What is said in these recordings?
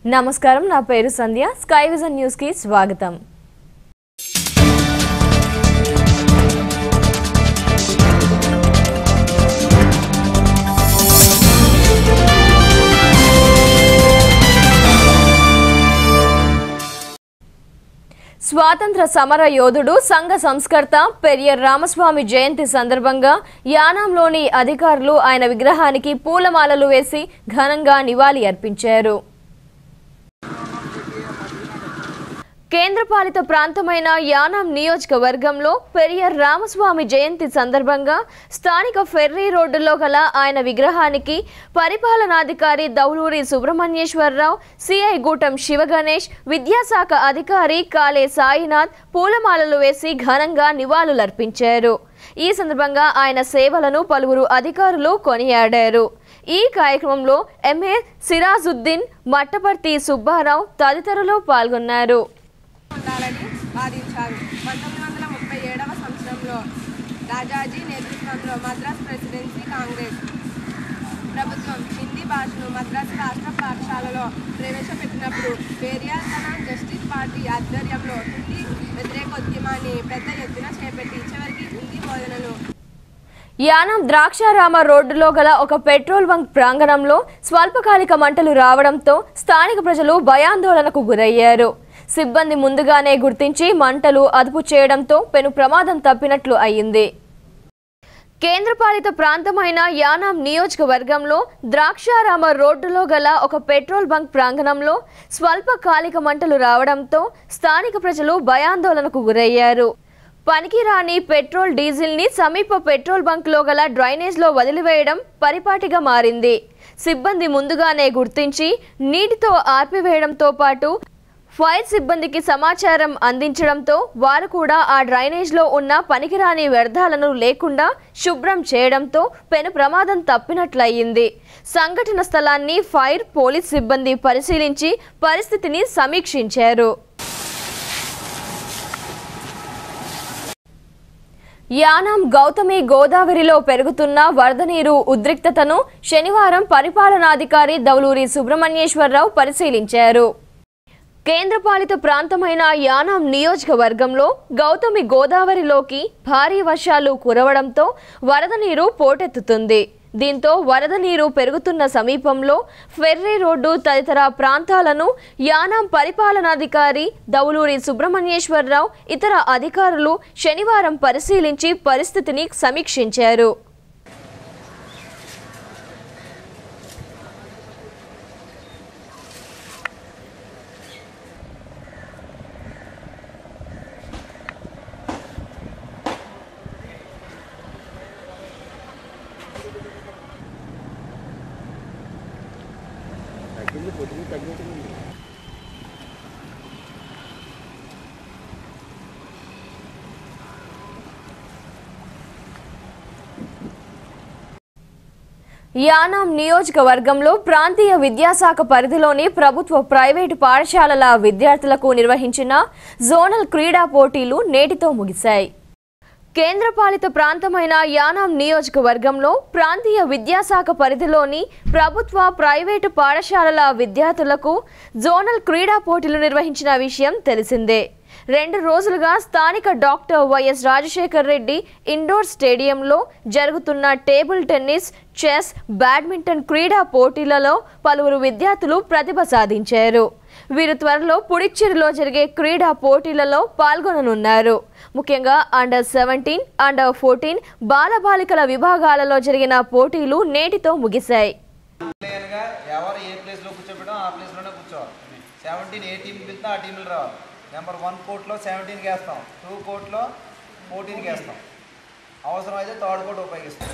నమస్కారం నా పేరు సంధ్య స్కై విజన్ న్యూస్ కి స్వాగతం స్వాతంత్ర సమర యోధుడు సంఘ సంస్కర్త పెరియర్ రామస్వామి జయంతి సందర్భంగా యానాంలోని అధికారులు ఆయన విగ్రహానికి పూలమాలలు వేసి ఘనంగా నివాళి అర్పించారు కేంద్రపాలిత ప్రాంతమైన యానాం నియోజకవర్గంలో పెరియర్ రామస్వామి జయంతి సందర్భంగా స్థానిక ఫెర్రీ రోడ్డులో గల ఆయన విగ్రహానికి పరిపాలనాధికారి దౌలూరి సుబ్రహ్మణ్యేశ్వరరావు సిఐ గూటం శివగణేష్ విద్యాశాఖ అధికారి కాలే సాయినాథ్ పూలమాలలు వేసి ఘనంగా నివాళులర్పించారు ఈ సందర్భంగా ఆయన సేవలను పలువురు అధికారులు కొనియాడారు ఈ కార్యక్రమంలో ఎంఏ సిరాజుద్దీన్ మట్టపర్తి సుబ్బారావు తదితరులు పాల్గొన్నారు ఉండాలని వాదించారు పంతొమ్మిది వందల ముప్పై ఏడవ సంవత్సరంలో రాజాజీ నేతృత్వంలో మద్రాస్ ప్రెసిడెన్సీ కాంగ్రెస్ ప్రభుత్వం హిందీ భాషను మద్రాసు రాష్ట్ర పాఠశాలలో ప్రవేశపెట్టినప్పుడు పేరియార్ తన జస్టిస్ పార్టీ ఆధ్వర్యంలో హిందీ వ్యతిరేక ఉద్యమాన్ని పెద్ద ఎత్తున చేపట్టి చివరికి హిందీ బోధనలు యానం ద్రాక్షారామ రోడ్డులో గల ఒక పెట్రోల్ బంక్ ప్రాంగణంలో స్వల్పకాలిక మంటలు రావడంతో స్థానిక ప్రజలు భయాందోళనకు గురయ్యారు సిబ్బంది ముందుగానే గుర్తించి మంటలు అదుపు చేయడంతో పెను ప్రమాదం తప్పినట్లు అయింది కేంద్రపాలిత ప్రాంతమైన యానాం నియోజకవర్గంలో ద్రాక్షారామ రోడ్డులో గల ఒక పెట్రోల్ బంక్ ప్రాంగణంలో స్వల్పకాలిక మంటలు రావడంతో స్థానిక ప్రజలు భయాందోళనకు గురయ్యారు పనికిరాని పెట్రోల్ డీజిల్ ని సమీప పెట్రోల్ బంక్ లో గల డ్రైనేజ్ లో వదిలివేయడం పరిపాటిగా మారింది సిబ్బంది ముందుగానే గుర్తించి నీటితో ఆర్పివేయడంతో పాటు ఫైర్ సిబ్బందికి సమాచారం అందించడంతో వారు కూడా ఆ డ్రైనేజ్ లో ఉన్న పనికిరాని వ్యర్థాలను లేకుండా శుభ్రం చేయడంతో పెను ప్రమాదం తప్పినట్లయింది సంఘటన స్థలాన్ని ఫైర్ పోలీస్ సిబ్బంది పరిశీలించి పరిస్థితిని సమీక్షించారు యానాం గౌతమి గోదావరిలో పెరుగుతున్న వరద నీరు ఉద్రిక్తతను శనివారం పరిపాలనాధికారి దౌలూరి సుబ్రహ్మణ్యేశ్వరరావు పరిశీలించారు కేంద్రపాలిత ప్రాంతమైన యానాం నియోజకవర్గంలో గౌతమి గోదావరిలోకి భారీ వర్షాలు కురవడంతో వరద నీరు పోటెత్తుతుంది దీంతో వరద నీరు పెరుగుతున్న సమీపంలో ఫెర్రీ రోడ్డు తదితర ప్రాంతాలను యానాం పరిపాలనాధికారి దౌలూరి సుబ్రహ్మణ్యేశ్వరరావు ఇతర అధికారులు శనివారం పరిశీలించి పరిస్థితిని సమీక్షించారు యానాం నియోజకవర్గంలో ప్రాంతీయ విద్యాశాఖ పరిధిలోని ప్రభుత్వ ప్రైవేటు పాఠశాలల విద్యార్థులకు నిర్వహించిన జోనల్ క్రీడా పోటీలు నేటితో ముగిశాయి కేంద్రపాలిత ప్రాంతమైన యానాం నియోజకవర్గంలో ప్రాంతీయ విద్యాశాఖ పరిధిలోని ప్రభుత్వ ప్రైవేటు పాఠశాలల విద్యార్థులకు జోనల్ క్రీడా పోటీలు నిర్వహించిన విషయం తెలిసిందే రెండు రోజులుగా స్థానిక doctor YS Rajasekhar Reddy indoor స్టేడియంలో జరుగుతున్న టేబుల్ టెన్నిస్ చెస్ బ్యాడ్మింటన్ క్రీడా పోటీలలో పలువురు విద్యార్థులు ప్రతిభ సాధించారు వీరు త్వరలో పుడిచ్చేరిలో జరిగే క్రీడా పోటీలలో పాల్గొననున్నారు ముఖ్యంగా అండర్ సెవెంటీన్ అండర్ ఫోర్టీన్ బాలబాలికల విభాగాలలో జరిగిన పోటీలు నేటితో ముగిశాయి ప్లేయర్గా ఎవరు ఏ ప్లేస్లో కూర్చోబెట్టో ఆ ప్లేస్లోనే కూర్చోవాలి సెవెంటీన్ ఏ టీం పిలితే ఆ టీంలు రావాలి నెంబర్ వన్ కోర్ట్లో సెవెంటీన్కి వేస్తాం టూ కోర్ట్లో ఫోర్టీన్కి వేస్తాం అవసరం అయితే థర్డ్ కోర్ట్ ఉపయోగిస్తాం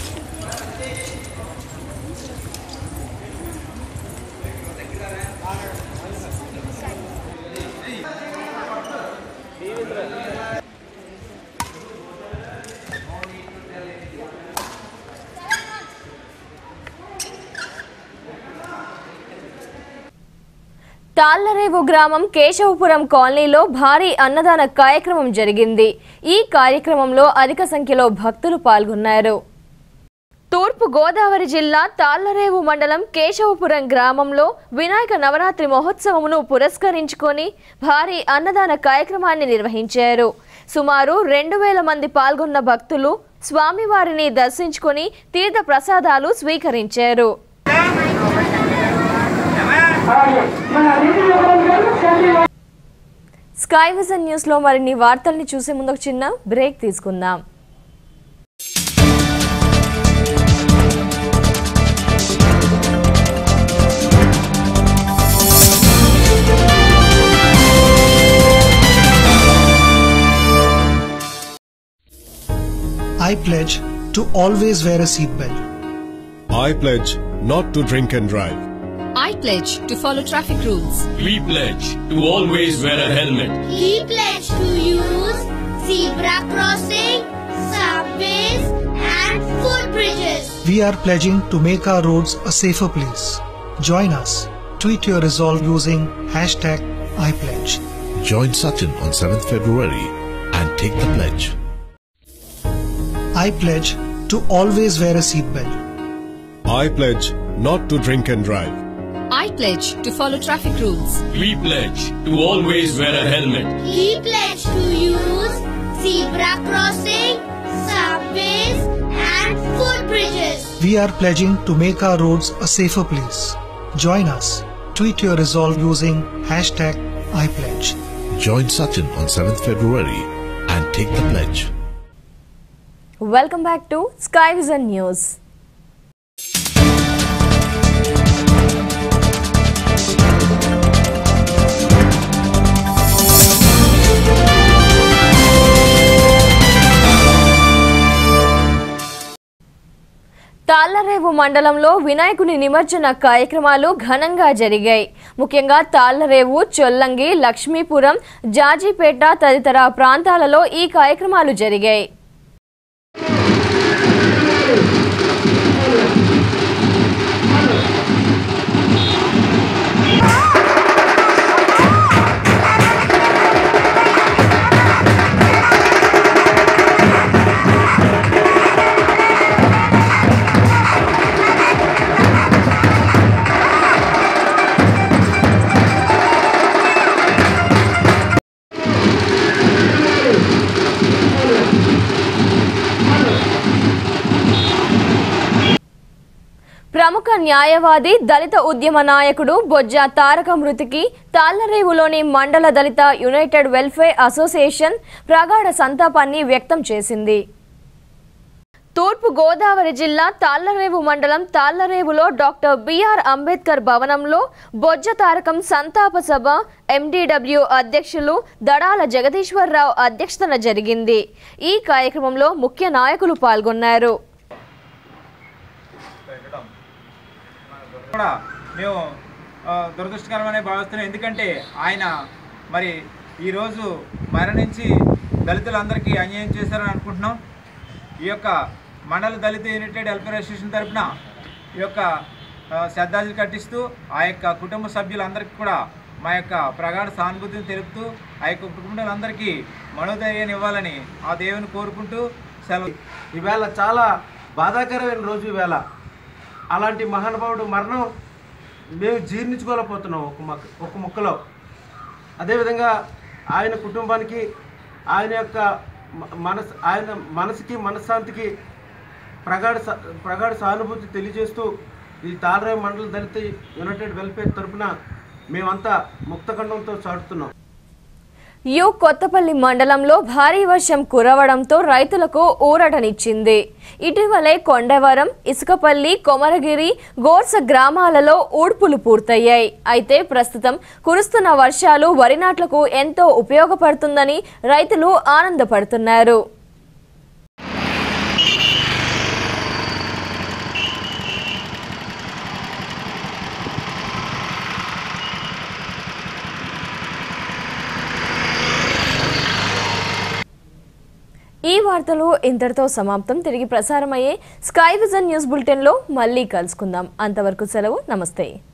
తాళ్లరేవు గ్రామం కేశవపురం కాలనీలో భారీ అన్నదాన కార్యక్రమం జరిగింది ఈ కార్యక్రమంలో అధిక సంఖ్యలో భక్తులు పాల్గొన్నారు తూర్పు గోదావరి జిల్లా తాళ్లరేవు మండలం కేశవపురం గ్రామంలో వినాయక నవరాత్రి మహోత్సవమును పురస్కరించుకొని భారీ అన్నదాన కార్యక్రమాన్ని నిర్వహించారు సుమారు రెండు వేల మంది పాల్గొన్న భక్తులు స్వామివారిని దర్శించుకొని తీర్థ ప్రసాదాలు స్వీకరించారు స్కై విజన్ న్యూస్లో మరిన్ని వార్తల్ని చూసే ముందు ఒక చిన్న బ్రేక్ తీసుకుందాం I pledge to always wear a seatbelt. I pledge not to drink and drive. I pledge to follow traffic rules. We pledge to always wear a helmet. We pledge to use zebra crossing, subways, and footbridges. We are pledging to make our roads a safer place. Join us. Tweet your resolve using hashtag IPledge. Join Sachin on 7th February and take the pledge. I pledge to always wear a seatbelt. I pledge not to drink and drive. I pledge to follow traffic rules. We pledge to always wear a helmet. We pledge to use zebra crossing, subways, and footbridges. We are pledging to make our roads a safer place. Join us. Tweet your resolve using hashtag IPledge. Join Sachin on 7th February and take the pledge. Welcome back to sky vision news Tallarevu మండలంలో వినాయకుని నిమజ్జన కార్యక్రమాలు ఘనంగా జరిగాయి ముఖ్యంగా తాళ్లరేవు చొల్లంగి లక్ష్మీపురం జాజీపేట తదితర ప్రాంతాలలో ఈ కార్యక్రమాలు జరిగాయి ప్రముఖ న్యాయవాది దళిత ఉద్యమ నాయకుడు బొజ్జ తారక మృతికి తాళ్లరేవులోని మండల దళిత యునైటెడ్ వెల్ఫేర్ అసోసియేషన్ ప్రగాఢ సంతాపాన్ని వ్యక్తం చేసింది తూర్పు గోదావరి జిల్లా తాళ్లరేవు మండలం తాళ్లరేవులో డాక్టర్ బిఆర్ అంబేద్కర్ భవనంలో బొజ్జ తారకం సంతాప సభ ఎండిడబ్ల్యూ అధ్యక్షులు దడాల జగదీశ్వరరావు అధ్యక్షతన జరిగింది ఈ కార్యక్రమంలో ముఖ్య నాయకులు పాల్గొన్నారు కూడా మేము ఆ, దురదృష్టకరమనే భావిస్తున్నాం ఎందుకంటే ఆయన మరి ఈరోజు మరణించి దళితులందరికీ అన్యాయం చేశారని అనుకుంటున్నాం ఈ యొక్క మండల దళిత యునైటెడ్ వెల్ఫేర్ అసోసియేషన్ తరఫున ఈ యొక్క ఆ, శ్రద్ధాంజలి కట్టిస్తూ ఆ యొక్క కుటుంబ సభ్యులందరికీ కూడా మా యొక్క ప్రగాఢ సానుభూతిని తెలుపుతూ ఆ యొక్క కుటుంబాలందరికీ మనోధైర్యాన్ని ఇవ్వాలని ఆ దేవుని కోరుకుంటూ సెలవు ఈవేళ చాలా బాధాకరమైన రోజు ఈవేళ అలాంటి మహానుభావుడు మరణం మేము జీర్ణించుకోలేకపోతున్నాం ఒక మొక్క ఒక ముక్కలో అదేవిధంగా ఆయన కుటుంబానికి ఆయన యొక్క మ- మనస్ ఆయన మనసుకి మనశ్శాంతికి ప్రగాఢ స- ప్రగాఢ సానుభూతి తెలియజేస్తూ ఈ తాళరాయి మండల దళిత యునైటెడ్ వెల్ఫేర్ తరపున మేమంతా ముక్తఖండంతో చాటుతున్నాం యు కొత్తపల్లి మండలంలో భారీ వర్షం కురవడంతో రైతులకు ఊరటనిచ్చింది ఇటీవలే కొండవరం ఇసుకపల్లి కొమరగిరి గోర్స గ్రామాలలో ఊడ్పులు పూర్తయ్యాయి అయితే ప్రస్తుతం కురుస్తున్న వర్షాలు వరి నాట్లకు ఎంతో ఉపయోగపడుతుందని రైతులు ఆనందపడుతున్నారు ఈ వార్తలు ఇంతటితో సమాప్తం తిరిగి ప్రసారమయ్యే స్కై విజన్ న్యూస్ బులెటిన్లో మళ్ళీ కలుసుకుందాం అంతవరకు సెలవు నమస్తే